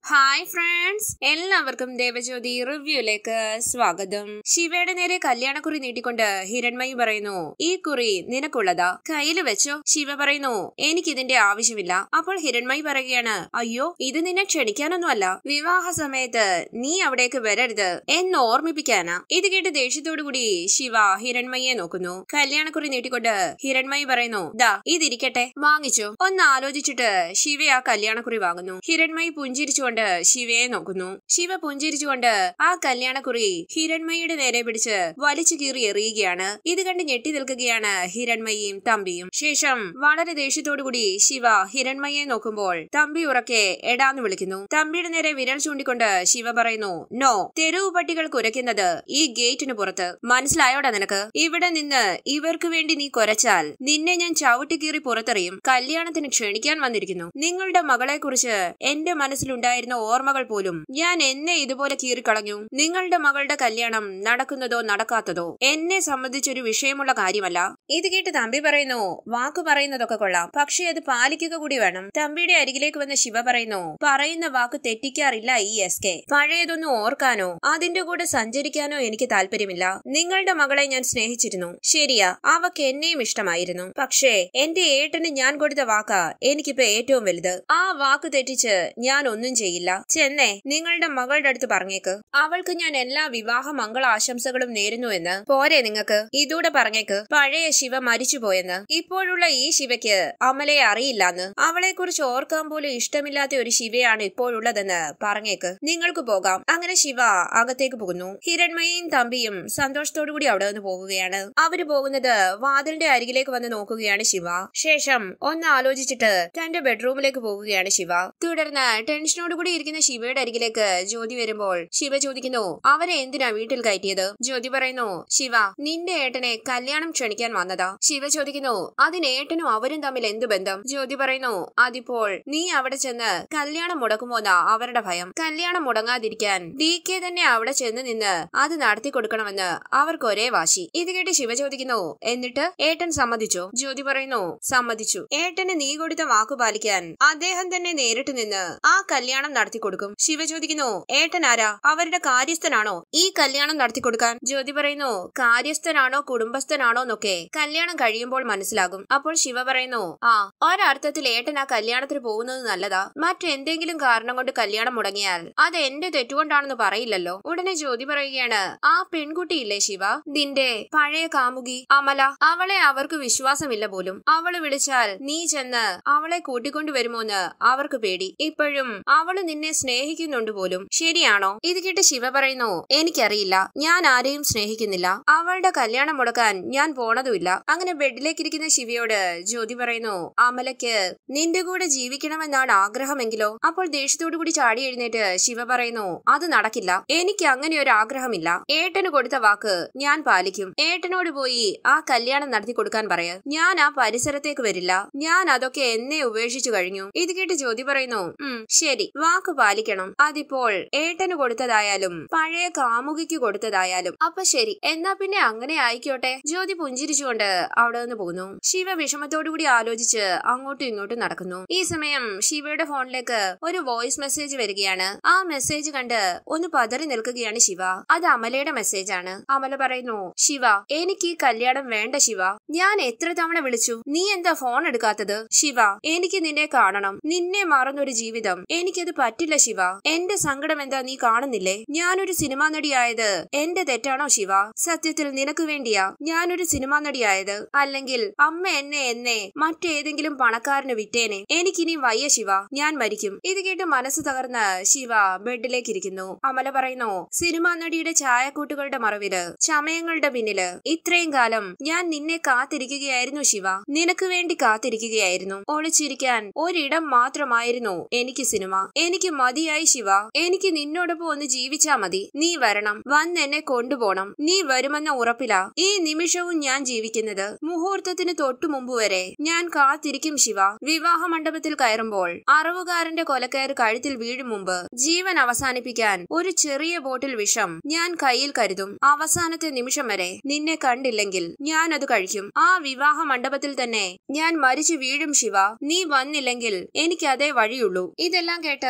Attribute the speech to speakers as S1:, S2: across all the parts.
S1: hi friends എല്ലാവർക്കും ദേവജ്യോതി റിവ്യൂലേക്ക് സ്വാഗതം ശിവയുടെ നേരെ കല്യാണക്കുറി നീട്ടിക്കൊണ്ട് ഹിരൺമയി പറയുന്നു ഈ കുറി നിനക്കുള്ളതാ കയ്യിൽ വെച്ചോ ശിവ പറയുന്നു എനിക്കിതിന്റെ ആവശ്യമില്ല അപ്പോൾ ഹിരൺമയി പറയുകയാണ് അയ്യോ ഇത് നിന്നെ ക്ഷണിക്കാനൊന്നുമല്ല വിവാഹ സമയത്ത് നീ അവിടേക്ക് വരരുത് എന്ന് ഓർമ്മിപ്പിക്കാനാ ഇത് കേട്ട് ദേഷ്യത്തോടുകൂടി ശിവ ഹിരൺമയെ നോക്കുന്നു കല്യാണക്കുറി നീട്ടിക്കൊണ്ട് ഹിരൺമയി പറയുന്നു ദാ ഇതിരിക്കട്ടെ വാങ്ങിച്ചോ ഒന്ന് ആലോചിച്ചിട്ട് ശിവ ആ കല്യാണക്കുറി വാങ്ങുന്നു ഹിരൺമയി പുഞ്ചിരിച്ചുകൊണ്ട് ശിവയെ നോക്കുന്നു ശിവ പുഞ്ചിരിച്ചുകൊണ്ട് ആ കല്യാണക്കുറി ഹിരൺമയിയുടെ നേരെ പിടിച്ച് വലിച്ചു കീറി എറിയുകയാണ് ഇത് കണ്ട് ഞെട്ടി നിൽക്കുകയാണ് ഹിരൺമയിയും തമ്പിയും ശേഷം വളരെ ദേഷ്യത്തോടുകൂടി ശിവ ഹിരൺമയെ നോക്കുമ്പോൾ തമ്പി ഉറക്കെ എടാന്ന് വിളിക്കുന്നു തമ്പിയുടെ നേരെ വിരൽ ചൂണ്ടിക്കൊണ്ട് ശിവ പറയുന്നു നോ തെരുവ് പട്ടികൾ കുരയ്ക്കുന്നത് ഈ ഗേറ്റിന് പുറത്ത് മനസ്സിലായോടാ നിനക്ക് ഇവിടെ നിന്ന് ഇവർക്ക് വേണ്ടി നീ കുരച്ചാൽ നിന്നെ ഞാൻ ചവിട്ടിക്കീറി പുറത്തെറിയും കല്യാണത്തിന് ക്ഷണിക്കാൻ വന്നിരിക്കുന്നു നിങ്ങളുടെ മകളെ കുറിച്ച് എന്റെ മനസ്സിലുണ്ടായിരുന്ന ഓർമ്മകൾ പോലും ഞാൻ എന്നെ ഇതുപോലെ കീറിക്കളഞ്ഞു നിങ്ങളുടെ മകളുടെ കല്യാണം നടക്കുന്നതോ നടക്കാത്തതോ എന്നെ സംബന്ധിച്ചൊരു വിഷയമുള്ള കാര്യമല്ല ഇത് കേട്ട് തമ്പി പറയുന്നു വാക്ക് പറയുന്നതൊക്കെ കൊള്ളാം പക്ഷെ അത് പാലിക്കുക കൂടി വേണം തമ്പിയുടെ അരികിലേക്ക് വന്ന ശിവ പറയുന്നു പറയുന്ന വാക്ക് തെറ്റിക്കാറില്ല ഈ എസ് കെ പഴയതൊന്നും ഓർക്കാനോ അതിന്റെ കൂടെ സഞ്ചരിക്കാനോ എനിക്ക് താല്പര്യമില്ല നിങ്ങളുടെ മകളെ ഞാൻ സ്നേഹിച്ചിരുന്നു ശരിയാ അവക്ക് എന്നെയും ഇഷ്ടമായിരുന്നു പക്ഷേ എന്റെ ഏട്ടന് ഞാൻ കൊടുത്ത വാക്കാ എനിക്കിപ്പോ ഏറ്റവും വലുത് ആ വാക്ക് തെറ്റിച്ച് ഞാൻ ഒന്നും ചെയ്യില്ല ചെന്നേ നിങ്ങളുടെ മകളുടെ അടുത്ത് പറഞ്ഞേക്ക് അവൾക്ക് ഞാൻ എല്ലാ വിവാഹ മംഗള ആശംസകളും നേരുന്നു എന്ന് പോരെ നിങ്ങക്ക് ഇതൂടെ പറഞ്ഞേക്ക് പഴയ ശിവ മരിച്ചുപോയെന്ന് ഇപ്പോഴുള്ള ഈ ശിവയ്ക്ക് അമലയെ അറിയില്ലാന്ന് അവളെ കുറിച്ച് ഓർക്കാൻ പോലും ഇഷ്ടമില്ലാത്ത ഒരു ശിവയാണ് ഇപ്പോഴുള്ളതെന്ന് പറഞ്ഞേക്ക് നിങ്ങൾക്ക് പോകാം അങ്ങനെ ശിവ അകത്തേക്ക് പോകുന്നു ഹിരൺമയും തമ്പിയും സന്തോഷത്തോടുകൂടി അവിടെ നിന്ന് പോകുകയാണ് അവര് പോകുന്നത് വാതിലിന്റെ അരികിലേക്ക് വന്ന് നോക്കുകയാണ് ശിവ ശേഷം ഒന്ന് ആലോചിച്ചിട്ട് തന്റെ ബെഡ്റൂമിലേക്ക് പോകുകയാണ് ശിവ തുടർന്ന് ടെൻഷനോടുകൂടി ഇരിക്കുന്ന ശിവയുടെ അരികിലേക്ക് ജ്യോതി വരുമ്പോൾ ശിവ ചോദിക്കുന്നു അവരെ എന്തിനാ വീട്ടിൽ കയറ്റിയത് ജ്യോതി പറയുന്നു ശിവ നിന്റെ ഏട്ടനെ കല്യാണം ക്ഷണിക്കാൻ വന്നതാ ശിവ ചോദിക്കുന്നു അതിന് ഏട്ടനും അവരും തമ്മിൽ എന്ത് ബന്ധം ജ്യോതി പറയുന്നു അതിപ്പോൾ നീ അവിടെ ചെന്ന് കല്യാണം മുടക്കുമോന്നാ അവരുടെ ഭയം കല്യാണം മുടങ്ങാതിരിക്കാൻ ഡി കെ തന്നെ അവിടെ ചെന്ന് നിന്ന് അത് നടത്തി കൊടുക്കണമെന്ന് അവർക്ക് ഒരേ വാശി ഇത് കേട്ട് ശിവ ചോദിക്കുന്നു എന്നിട്ട് ഏട്ടൻ സമ്മതിച്ചോ ജ്യോതി പറയുന്നു സമ്മതിച്ചു ഏട്ടന് നീ കൊടുത്ത വാക്കു പാലിക്കാൻ അദ്ദേഹം തന്നെ നേരിട്ട് നിന്ന് ആ കല്യാണം നടത്തി കൊടുക്കും ശിവ ചോദിക്കുന്നു ഏട്ടൻ ആരാ അവരുടെ കാര്യസ്ഥനാണോ ഈ കല്യാണം നടത്തി കൊടുക്കാൻ ജ്യോതി പറയുന്നു കാര്യസ്ഥനാണോ കുടുംബസ്ഥനാണോ എന്നൊക്കെ കല്യാണം കഴിയുമ്പോൾ മനസ്സിലാകും അപ്പോൾ ശിവ പറയുന്നു ആ ഒരർത്ഥത്തിൽ ഏട്ടൻ ആ കല്യാണത്തിന് പോകുന്നത് നല്ലതാ മറ്റെന്തെങ്കിലും കാരണം കൊണ്ട് കല്യാണം മുടങ്ങിയാൽ അത് എന്റെ തെറ്റുകൊണ്ടാണെന്ന് പറയില്ലല്ലോ ഉടനെ ജ്യോതി പറയുകയാണ് ആ പെൺകുട്ടിയില്ലേ ശിവ നിന്റെ പഴയ കാമുകി അമല അവളെ അവർക്ക് വിശ്വാസമില്ല പോലും അവള് വിളിച്ചാൽ നീ ചെന്ന് അവളെ കൂട്ടിക്കൊണ്ടുവരുമോന്ന് അവർക്ക് പേടി ഇപ്പോഴും അവള് നിന്നെ സ്നേഹിക്കുന്നുണ്ട് പോലും ശരിയാണോ ഇത് കേട്ട് ശിവ പറയുന്നു എനിക്കറിയില്ല ഞാൻ ആരെയും സ്നേഹിക്കുന്നില്ല അവളുടെ കല്യാണം മുടക്കാൻ ഞാൻ പോണതുമില്ല അങ്ങനെ ബെഡിലേക്കിരിക്കുന്ന ശിവയോട് ജ്യോതി പറയുന്നു അമലയ്ക്ക് നിന്റെ കൂടെ ജീവിക്കണമെന്നാണ് ആഗ്രഹമെങ്കിലോ അപ്പോൾ ദേഷ്യത്തോടു കൂടി ചാടി എഴുന്നേറ്റ് ശിവ പറയുന്നു അത് നടക്കില്ല എനിക്ക് അങ്ങനെ ഒരു ആഗ്രഹമില്ല ഏട്ടന് കൊടുത്ത വാക്ക് ഞാൻ പാലിക്കും ഏട്ടനോട് പോയി ആ കല്യാണം നടത്തി കൊടുക്കാൻ പറയ ഞാൻ ആ പരിസരത്തേക്ക് വരില്ല ഞാൻ അതൊക്കെ എന്നെ ഉപേക്ഷിച്ചു കഴിഞ്ഞു ഇത് കേട്ട് ജ്യോതി പറയുന്നു ഉം ശരി വാക്ക് പാലിക്കണം അതിപ്പോൾ ഏട്ടന് കൊടുത്തതായാലും പഴയ കാമുകിക്ക് കൊടുത്തതായാലും അപ്പൊ ശരി എന്നാ പിന്നെ അങ്ങനെ ആയിക്കോട്ടെ ജ്യോതി പുഞ്ചിരിച്ചുകൊണ്ട് അവിടെ നിന്ന് പോകുന്നു ശിവ വിഷമത്തോടുകൂടി ആലോചിച്ച് അങ്ങോട്ടും ഇങ്ങോട്ടും നടക്കുന്നു ഈ സമയം ശിവയുടെ ഫോണിലേക്ക് ഒരു വോയിസ് മെസ്സേജ് വരികയാണ് ആ മെസ്സേജ് കണ്ട് ഒന്ന് പതറി നിൽക്കുകയാണ് ശിവ അത് അമലയുടെ മെസ്സേജ് ആണ് അമല പറയുന്നു ശിവ എനിക്ക് ഈ കല്യാണം വേണ്ട ശിവ ഞാൻ എത്ര തവണ വിളിച്ചു നീ എന്താ ഫോൺ എടുക്കാത്തത് ശിവ എനിക്ക് നിന്നെ കാണണം നിന്നെ മറന്നൊരു ജീവിതം എനിക്കത് പറ്റില്ല ശിവ എന്റെ സങ്കടം എന്താ നീ കാണുന്നില്ലേ ഞാനൊരു സിനിമാ നടിയായത് എന്റെ തെറ്റാണോ ശിവ സത്യത്തിൽ നിനക്ക് വേണ്ടിയാ ഞാനൊരു സിനിമാ നടിയായത് അല്ലെങ്കിൽ അമ്മ എന്നെ എന്നെ മറ്റേതെങ്കിലും പണക്കാരന് വിറ്റേനെ എനിക്കിനി വയ്യ ശിവ ഞാൻ മരിക്കും ഇത് കേട്ട് മനസ്സ് തകർന്ന് ശിവ ബെഡിലേക്ക് ഇരിക്കുന്നു അമല പറയുന്നു സിനിമാ നടിയുടെ ചായക്കൂട്ടുകളുടെ മറവില് ചമയങ്ങളുടെ പിന്നില് ഇത്രയും കാലം ഞാൻ നിന്നെ കാത്തിരിക്കുകയായിരുന്നു ശിവ നിനക്ക് വേണ്ടി കാത്തിരിക്കുകയായിരുന്നു ഒളിച്ചിരിക്കാൻ ഒരിടം മാത്രമായിരുന്നു എനിക്ക് സിനിമ എനിക്ക് മതിയായി ശിവ എനിക്ക് നിന്നോടൊപ്പം ഒന്ന് ജീവിച്ചാ മതി നീ വരണം വന്ന് എന്നെ കൊണ്ടുപോണം നീ വരുമെന്ന ഉറപ്പിലാ ഈ നിമിഷവും ഞാൻ ജീവിക്കുന്നത് മുഹൂർത്തത്തിന് തൊട്ടു മുമ്പ് വരെ ഞാൻ കാത്തിരിക്കും ശിവ വിവാഹ മണ്ഡപത്തിൽ കയറുമ്പോൾ അറവുകാരന്റെ കൊലക്കയർ കഴുത്തിൽ വീഴും മുമ്പ് ജീവൻ അവസാനിപ്പിക്കാൻ ഒരു ചെറിയ ബോട്ടിൽ വിഷം ഞാൻ കയ്യിൽ കരുതും അവസാനത്തെ നിമിഷം വരെ നിന്നെ കണ്ടില്ലെങ്കിൽ ഞാൻ അത് കഴിക്കും ആ വിവാഹ മണ്ഡപത്തിൽ തന്നെ ഞാൻ മരിച്ചു വീഴും ശിവ നീ വന്നില്ലെങ്കിൽ എനിക്ക് അതേ വഴിയുള്ളൂ ഇതെല്ലാം കേട്ട്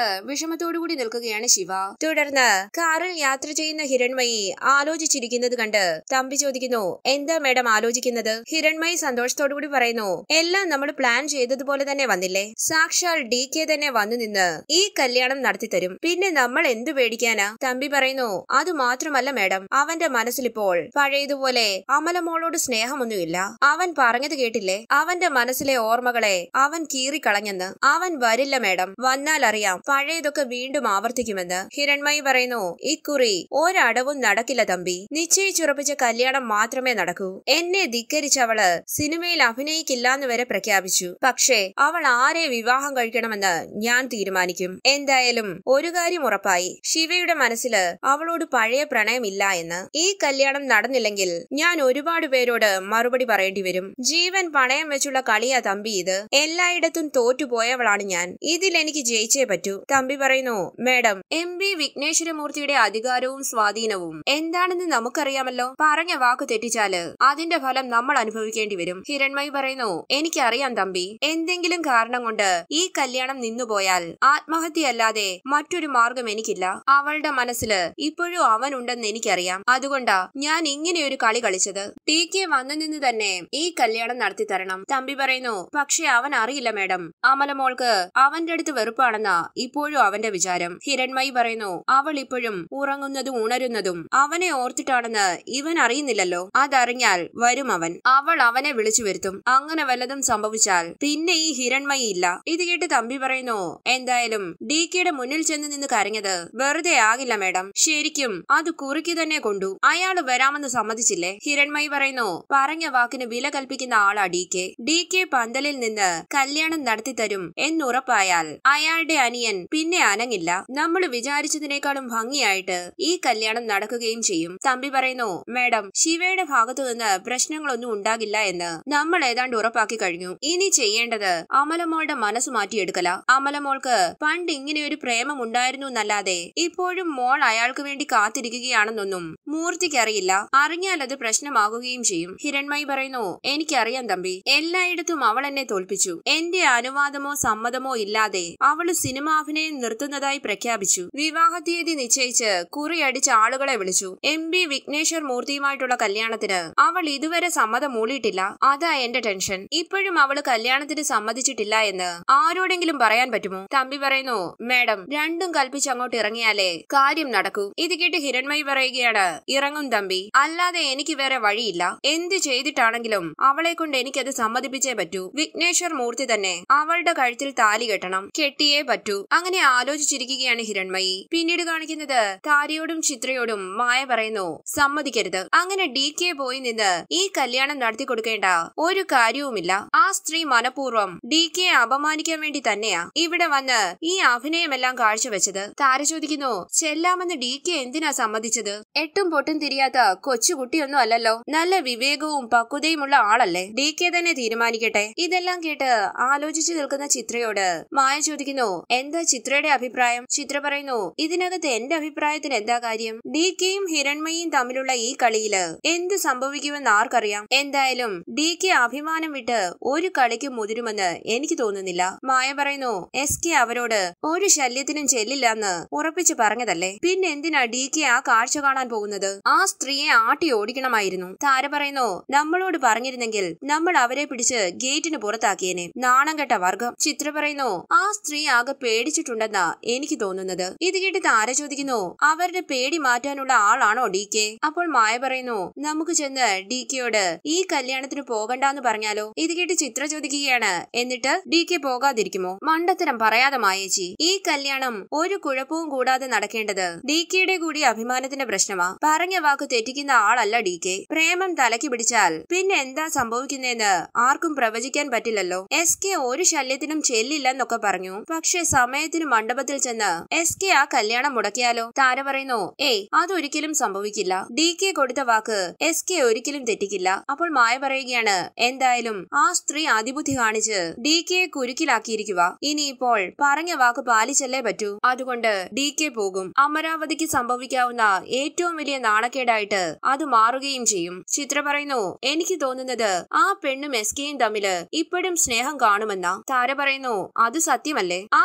S1: വിഷമത്തോടുകൂടി നിൽക്കുകയാണ് ശിവ തുടർന്ന് കാറിൽ യാത്ര ചെയ്യുന്ന ഹിരൺമയി ആലോചിച്ചിരിക്കുന്നത് കണ്ട് തമ്പി ചോദിക്കുന്നു എന്താ മേഡം ആലോചിക്കുന്നത് ഹിരൺമയി സന്തോഷത്തോടുകൂടി പറയുന്നു എല്ലാം നമ്മൾ പ്ലാൻ ചെയ്തതുപോലെ തന്നെ വന്നില്ലേ സാക്ഷാൽ ഡി കെ തന്നെ വന്നു നിന്ന് ഈ കല്യാണം നടത്തി തരും പിന്നെ നമ്മൾ എന്തു പേടിക്കാനാ തമ്പി പറയുന്നു അത് മാത്രമല്ല മേഡം അവന്റെ മനസ്സിലിപ്പോൾ പഴയതുപോലെ അമലമോളോട് സ്നേഹമൊന്നുമില്ല അവൻ പറഞ്ഞത് കേട്ടില്ലേ അവന്റെ മനസ്സിലെ ഓർമ്മകളെ അവൻ കീറിക്കളഞ്ഞെന്ന് അവൻ വരില്ല മേഡം വന്നാൽ അറിയാം പഴയതൊക്കെ വീണ്ടും ആവർത്തിക്കുമെന്ന് ഹിരൺമയി പറയുന്നു ഇക്കുറി ഒരടവും നടക്കില്ല തമ്പി നിശ്ചയിച്ചുറപ്പിച്ച കല്യാണം മാത്രമേ നടക്കൂ എന്നെ ധിക്കരിച്ചവള് സിനിമയിൽ അഭിനയിക്കില്ലാന്ന് വരെ പ്രഖ്യാപിച്ചു പക്ഷേ അവൾ ആരെ വിവാഹം കഴിക്കണമെന്ന് ഞാൻ തീരുമാനിക്കും എന്തായാലും ഒരു കാര്യം ഉറപ്പായി ശിവയുടെ മനസ്സില് അവളോട് പഴയ പ്രണയമില്ല എന്ന് ഈ കല്യാണം നടന്നില്ലെങ്കിൽ ഞാൻ ഒരുപാട് പേരോട് മറുപടി പറയേണ്ടി വരും ജീവൻ പണയം വെച്ചുള്ള കളിയാ തമ്പി ഇത് എല്ലായിടത്തും തോറ്റുപോയവളാണ് ഞാൻ ഇതിൽ എനിക്ക് ജയിച്ചേ പറ്റൂ തമ്പി പറയുന്നു മേഡം എം ബി വിഘ്നേശ്വരമൂർത്തിയുടെ അധികാരവും സ്വാധീനവും എന്താണെന്ന് നമുക്കറിയാമല്ലോ പറഞ്ഞ വാക്ക് തെറ്റിച്ചാല് അതിന്റെ ഫലം നമ്മൾ അനുഭവിക്കേണ്ടി വരും ഹിരൺമയി പറയുന്നു എനിക്കറിയാം തമ്പി എന്തെങ്കിലും കാരണം കൊണ്ട് ഈ കല്യാണം നിന്നുപോയാൽ ആത്മഹത്യയല്ലാതെ മറ്റൊരു മാർഗം എനിക്കില്ല അവളുടെ മനസ്സില് ഇപ്പോഴും അവനുണ്ടെന്ന് എനിക്കറിയാം അതുകൊണ്ടാ ഞാൻ ഇങ്ങനെ ഒരു കളി കളിച്ചത് ടി കെ വന്നു നിന്ന് തന്നെ ഈ കല്യാണം നടത്തി തരണം തമ്പി പറയുന്നു പക്ഷെ അവൻ അറിയില്ല മേഡം അമലമോൾക്ക് അവന്റെ അടുത്ത് വെറുപ്പാണെന്നാ ഇപ്പോഴും അവന്റെ വിചാരം ഹിരൺമയി പറയുന്നു അവൾ ഇപ്പോഴും ഉറങ്ങുന്നതും ഉണരുന്നതും അവനെ ഓർത്തിട്ടാണെന്ന് ഇവൻ അറിയുന്നില്ലല്ലോ അതറിഞ്ഞാൽ വരും അവൻ അവൾ അവനെ വിളിച്ചു വരുത്തും അങ്ങനെ വല്ലതും സംഭവിച്ചാൽ പിന്നെ ഈ ഹിരൺമയി ഇല്ല ഇത് കേട്ട് തമ്പി പറയുന്നു എന്തായാലും ഡി കെയുടെ മുന്നിൽ ചെന്ന് നിന്ന് കരഞ്ഞത് വെറുതെ ആകില്ല മേഡം ശരിക്കും അത് കുറുക്കി തന്നെ കൊണ്ടു അയാള് വരാമെന്ന് സമ്മതിച്ചില്ലേ ഹിരൺമയി പറയുന്നു പറഞ്ഞ വാക്കിന് വില കൽപ്പിക്കുന്ന ആളാ ഡി കെ ഡി കെ പന്തലിൽ നിന്ന് കല്യാണം നടത്തി തരും എന്നുറപ്പായാൽ അയാളുടെ അനിയൻ പിന്നെ അനങ്ങില്ല നമ്മൾ വിചാരിച്ചതിനേക്കാളും ഭംഗിയായിട്ട് ഈ കല്യാണം നടക്കുകയും ചെയ്യും തമ്പി പറയുന്നു മേഡം ശിവയുടെ ഭാഗത്തു നിന്ന് പ്രശ്നങ്ങളൊന്നും ഉണ്ടാകില്ല എന്ന് നമ്മൾ ഏതാണ്ട് ഉറപ്പാക്കി കഴിഞ്ഞു ഇനി ചെയ്യേണ്ടത് അമലമോളുടെ മനസ്സ് മാറ്റിയെടുക്കല അമലമോൾക്ക് പണ്ട് ഇങ്ങനെ ഒരു പ്രേമം ഉണ്ടായിരുന്നു എന്നല്ലാതെ ഇപ്പോഴും മോൾ അയാൾക്ക് വേണ്ടി കാത്തിരിക്കുകയാണെന്നൊന്നും മൂർത്തിക്കറിയില്ല അറിഞ്ഞാൽ അത് പ്രശ്നമാകുകയും ചെയ്യും ഹിരൺമയി പറയുന്നു എനിക്കറിയാം തമ്പി എല്ലായിടത്തും അവൾ എന്നെ തോൽപ്പിച്ചു എന്റെ അനുവാദമോ സമ്മതമോ ഇല്ലാതെ അവള് സിനിമ അഭിനയം നിർത്തുന്നതായി പ്രഖ്യാപിച്ചു വിവാഹ തീയതി നിശ്ചയിച്ച് കുറിയടിച്ച ആളുകളെ വിളിച്ചു എം ബി വിഘ്നേശ്വർ മൂർത്തിയുമായിട്ടുള്ള കല്യാണത്തിന് അവൾ ഇതുവരെ സമ്മതം മൂളിയിട്ടില്ല അതാ എന്റെ ടെൻഷൻ ഇപ്പോഴും അവള് കല്യാണത്തിന് സമ്മതിച്ചിട്ടില്ല എന്ന് ആരോടെങ്കിലും പറയാൻ പറ്റുമോ തമ്പി പറയുന്നു മേഡം രണ്ടും കൽപ്പിച്ച് അങ്ങോട്ട് ഇറങ്ങിയാലേ കാര്യം നടക്കൂ ഇത് കേട്ട് ഹിരൺമയി പറയുകയാണ് ഇറങ്ങും തമ്പി അല്ലാതെ എനിക്ക് വേറെ വഴിയില്ല എന്ത് ചെയ്തിട്ടാണെങ്കിലും അവളെ കൊണ്ട് എനിക്കത് സമ്മതിപ്പിച്ചേ പറ്റൂ വിഘ്നേശ്വർ മൂർത്തി തന്നെ അവളുടെ കഴുത്തിൽ താലി കെട്ടണം കെട്ടിയേ പറ്റൂ അങ്ങനെ ആലോചിച്ചിരിക്കുകയാണ് ഹിരൺമയി പിന്നീട് കാണിക്കുന്നത് താരയോടും ചിത്രയോടും മായ പറയുന്നു സമ്മതിക്കരുത് അങ്ങനെ ഡി കെ പോയി നിന്ന് ഈ കല്യാണം നടത്തി കൊടുക്കേണ്ട ഒരു കാര്യവുമില്ല ആ സ്ത്രീ മനഃപൂർവ്വം ഡി കെ അപമാനിക്കാൻ വേണ്ടി തന്നെയാ ഇവിടെ വന്ന് ഈ അഭിനയമെല്ലാം കാഴ്ചവെച്ചത് താര ചോദിക്കുന്നു ചെല്ലാമെന്ന് ഡി കെ എന്തിനാ സമ്മതിച്ചത് എട്ടും പൊട്ടും തിരിയാത്ത കൊച്ചുകുട്ടിയൊന്നും അല്ലല്ലോ നല്ല വിവേകവും പക്വതയുമുള്ള ആളല്ലേ ഡി കെ തന്നെ തീരുമാനിക്കട്ടെ ഇതെല്ലാം കേട്ട് ആലോചിച്ചു നിൽക്കുന്ന ചിത്രയോട് മായ ചോദിക്കുന്നു എന്താ ചിത്രയുടെ അഭിപ്രായം ചിത്ര പറയുന്നു ഇതിനകത്ത് എന്റെ അഭിപ്രായത്തിന് എന്താ കാര്യം ഡി കെയും ഹിരൺമയും തമ്മിലുള്ള ഈ കളിയില് എന്ത് സംഭവിക്കുമെന്ന് ആർക്കറിയാം എന്തായാലും ഡി കെ അഭിമാനം വിട്ട് ഒരു കളിക്ക് മുതിരുമെന്ന് എനിക്ക് തോന്നുന്നില്ല മായ പറയുന്നു എസ് കെ അവരോട് ഒരു ശല്യത്തിനും ചെല്ലില്ലെന്ന് ഉറപ്പിച്ചു പറഞ്ഞതല്ലേ പിന്നെ എന്തിനാ ഡി കെ ആ കാഴ്ച കാണാൻ പോകുന്നത് ആ സ്ത്രീയെ ആട്ടി ഓടിക്കണമായിരുന്നു താര പറയുന്നു നമ്മളോട് പറഞ്ഞിരുന്നെങ്കിൽ നമ്മൾ അവരെ പിടിച്ച് ഗേറ്റിന് പുറത്താക്കിയേനെ നാണം കെട്ട വർഗം ചിത്ര പറയുന്നു ആ സ്ത്രീ ആകെ പേടിച്ചിട്ടുണ്ടെന്നാ എനിക്ക് തോന്നുന്നത് ഇത് കേട്ട് താര ചോദിക്കുന്നു അവരുടെ പേടി മാറ്റാനുള്ള ആളാണോ ഡി കെ അപ്പോൾ മായ പറയുന്നു നമുക്ക് ചെന്ന് ഡി കെയോട് ഈ കല്യാണത്തിന് പോകണ്ടെന്ന് പറഞ്ഞാലോ ഇത് കേട്ട് ചിത്ര ചോദിക്കുകയാണ് എന്നിട്ട് ഡി കെ പോകാതിരിക്കുമോ മണ്ടത്തരം പറയാതെ മായേച്ചി ഈ കല്യാണം ഒരു കുഴപ്പവും കൂടാതെ നടക്കേണ്ടത് ഡി കെയുടെ കൂടി അഭിമാനത്തിന്റെ പ്രശ്നമാ പറഞ്ഞ വാക്ക് തെറ്റിക്കുന്ന ആളല്ല ഡി കെ പ്രേമം തലയ്ക്ക് പിടിച്ചാൽ പിന്നെ എന്താ സംഭവിക്കുന്നതെന്ന് ആർക്കും പ്രവചിക്കാൻ പറ്റില്ലല്ലോ എസ് കെ ഒരു ശല്യത്തിനും ചെല്ലില്ലെന്നൊക്കെ പറഞ്ഞു പക്ഷെ സമയത്തിന് മണ്ഡപത്തിൽ ചെന്ന് എസ് കെ ആ കല്യാണം മുടക്കിയാലോ താര പറയുന്നു ഏയ് അതൊരിക്കലും സംഭവിക്കില്ല ഡി കെ കൊടുത്ത വാക്ക് എസ് കെ ഒരിക്കലും തെറ്റിക്കില്ല അപ്പോൾ മായ പറയുകയാണ് എന്തായാലും ആ സ്ത്രീ അതിബുദ്ധി കാണിച്ച് ഡി കെ കുരുക്കിലാക്കിയിരിക്കുക ഇനിയിപ്പോൾ പറഞ്ഞ വാക്ക് പാലിച്ചല്ലേ പറ്റൂ അതുകൊണ്ട് ഡി കെ പോകും അമരാവതിക്ക് സംഭവിക്കാവുന്ന ഏറ്റവും വലിയ നാണക്കേടായിട്ട് അത് മാറുകയും ചെയ്യും ചിത്ര പറയുന്നു എനിക്ക് തോന്നുന്നത് ആ പെണ്ണും എസ് കെയും തമ്മില് ഇപ്പോഴും സ്നേഹം കാണുമെന്ന താര പറയുന്നു അത് സത്യമല്ലേ ആ പെണ്ണിന്റെ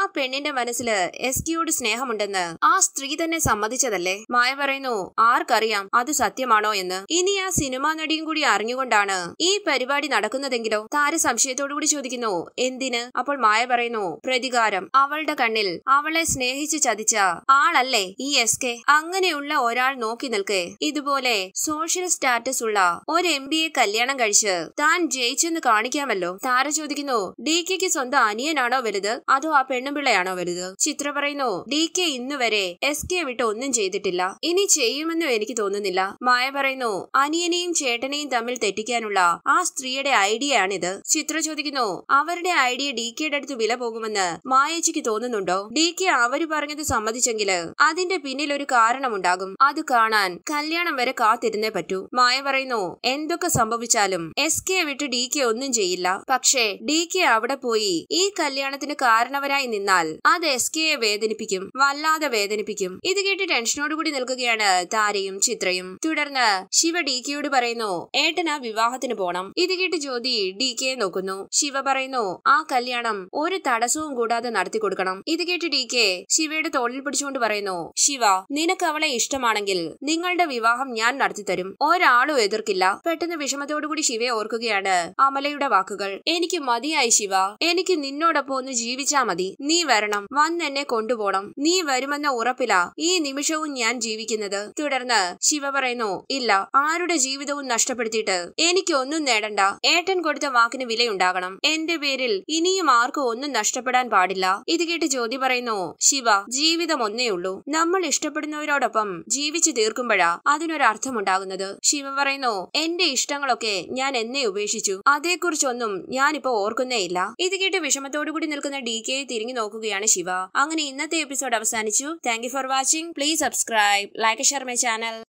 S1: തന്റെ മനസ്സില് എസ് കെയോട് സ്നേഹമുണ്ടെന്ന് ആ സ്ത്രീ തന്നെ സമ്മതിച്ചതല്ലേ മായ പറയുന്നു ആർക്കറിയാം അത് സത്യമാണോ എന്ന് ഇനി ആ സിനിമാ നടിയും കൂടി അറിഞ്ഞുകൊണ്ടാണ് ഈ പരിപാടി നടക്കുന്നതെങ്കിലോ താര സംശയത്തോടു കൂടി ചോദിക്കുന്നു എന്തിന് അപ്പോൾ മായ പറയുന്നു പ്രതികാരം അവളുടെ കണ്ണിൽ അവളെ സ്നേഹിച്ച് ചതിച്ച ആളല്ലേ ഈ എസ് കെ അങ്ങനെയുള്ള ഒരാൾ നോക്കി നിൽക്കെ ഇതുപോലെ സോഷ്യൽ സ്റ്റാറ്റസ് ഉള്ള ഒരു എം ബി എ കല്യാണം കഴിച്ച് താൻ ജയിച്ചെന്ന് കാണിക്കാമല്ലോ താര ചോദിക്കുന്നു ഡി കെക്ക് സ്വന്തം അനിയനാണോ വലുത് അതോ ആ പെണ്ണുപിള്ളയാണോ വലുത് ചിത്ര പറയുന്നു ഡി കെ ഇന്ന് വരെ എസ് കെ വിട്ട് ഒന്നും ചെയ്തിട്ടില്ല ഇനി ചെയ്യുമെന്നും എനിക്ക് തോന്നുന്നില്ല മായ പറയുന്നു അനിയനെയും ചേട്ടനെയും തമ്മിൽ തെറ്റിക്കാനുള്ള ആ സ്ത്രീയുടെ ഐഡിയ ആണിത് ചിത്ര ചോദിക്കുന്നു അവരുടെ ഐഡിയ ഡി കെയുടെ അടുത്ത് വില പോകുമെന്ന് മായച്ചിക്ക് തോന്നുന്നുണ്ടോ ഡി കെ അവര് പറഞ്ഞത് സമ്മതിച്ചെങ്കില് അതിന്റെ പിന്നിൽ ഒരു കാരണമുണ്ടാകും അത് കാണാൻ കല്യാണം വരെ കാത്തിരുന്നേ പറ്റൂ മായ പറയുന്നു എന്തൊക്കെ സംഭവിച്ചാലും എസ് കെ വിട്ട് ഡി കെ ഒന്നും ചെയ്യില്ല പക്ഷേ ഡി കെ അവിടെ പോയി ഈ കല്യാണത്തിന് കാരണവരായി നിന്നാൽ അത് എസ് കെയെ വേദനിപ്പിക്കും വല്ലാതെ വേദനിപ്പിക്കും ഇത് കേട്ട് ടെൻഷനോടുകൂടി നിൽക്കുകയാണ് താരയും ചിത്രയും തുടർന്ന് ശിവ ഡി കെയോട് പറയുന്നു ഏട്ടൻ ആ വിവാഹത്തിന് പോണം ഇത് കേട്ട് ജ്യോതി ഡി കെയെ നോക്കുന്നു ശിവ പറയുന്നു ആ കല്യാണം ഒരു തടസ്സവും കൂടാതെ നടത്തി കൊടുക്കണം ഇത് കേട്ട് ഡി കെ ശിവയുടെ തോളിൽ പിടിച്ചുകൊണ്ട് പറയുന്നു ശിവ നിനക്ക് അവളെ ഇഷ്ടമാണെങ്കിൽ നിങ്ങളുടെ വിവാഹം ഞാൻ നടത്തിത്തരും ഒരാളും എതിർക്കില്ല പെട്ടെന്ന് വിഷമത്തോടുകൂടി ശിവയെ ഓർക്കുകയാണ് അമലയുടെ വാക്കുകൾ എനിക്ക് മതിയായി ശിവ എനിക്ക് നിന്നോടൊപ്പം ഒന്ന് ജീവിച്ചാ മതി നീ വരണം വന്നെന്നെ കൊണ്ടുപോണം നീ വരുമെന്ന ഉറപ്പിലാ ഈ നിമിഷവും ഞാൻ ജീവിക്കുന്നത് തുടർന്ന് ശിവ പറയുന്നു ഇല്ല ആരുടെ ജീവിതവും നഷ്ടപ്പെടുത്തിയിട്ട് എനിക്ക് ഒന്നും നേടണ്ട ഏട്ടൻ കൊടുത്ത വാക്കിന് വിലയുണ്ടാകണം എന്റെ പേരിൽ ഇനിയും ആർക്കും ഒന്നും നഷ്ടപ്പെടാൻ പാടില്ല ഇത് കേട്ട് ജ്യോതി പറയുന്നു ശിവ ജീവിതം ഒന്നേ ഉള്ളൂ നമ്മൾ ഇഷ്ടപ്പെടുന്നവരോടൊപ്പം ജീവിച്ചു തീർക്കുമ്പോഴാ അതിനൊരർത്ഥമുണ്ടാകുന്നത് ശിവ പറയുന്നു എന്റെ ഇഷ്ടങ്ങളൊക്കെ ഞാൻ എന്നെ ഉപേക്ഷിച്ചു അതേക്കുറിച്ചൊന്നും ഞാനിപ്പോ ഓർക്കുന്നേയില്ല ഇത് കേട്ട് വിഷമത്തോടുകൂടി നിൽക്കുന്ന ഡി കെ തിരിഞ്ഞു നോക്കുകയാണ് ശിവ അങ്ങനെ ഇന്നത്തെ എപ്പിസോഡ് അവസാനിച്ചു thank you for watching please subscribe like share my channel